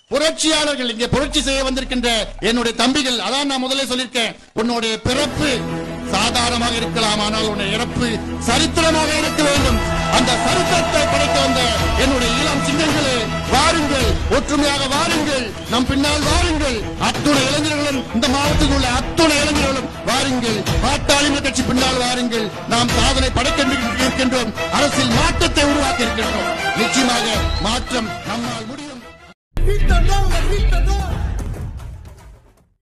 புரட்சியாளர்கள் இங்கே புரட்சி செய்ய வந்திருக்கின்ற என்னுடைய தம்பிகள் அதான் நான் முதல்ல சொல்லியிருக்கேன் உன்னுடைய பிறப்பு சாதாரணமாக இருக்கலாம் ஆனால் உன்னுடைய இறப்பு சரித்திரமாக இருக்க வேண்டும் அந்த சரித்திரத்தை படைக்க வந்த என்னுடைய இளம் சிங்கங்களே வாருங்கள் ஒற்றுமையாக வாருங்கள் நம் பின்னால் வாருங்கள் அத்துணை இளைஞர்களும் இந்த மாவட்டத்தில் உள்ள அத்துணை இளைஞர்களும் வாருங்கள் பாட்டாளிமன்ற கட்சி பின்னால் வாருங்கள் நாம் சாதனை படைக்க இருக்கின்றோம் அரசியல் மாற்றத்தை உருவாக்கி இருக்கின்றோம் நிச்சயமாக மாற்றம் நம்மால் முடியும் Vita Nova, Vita Nova!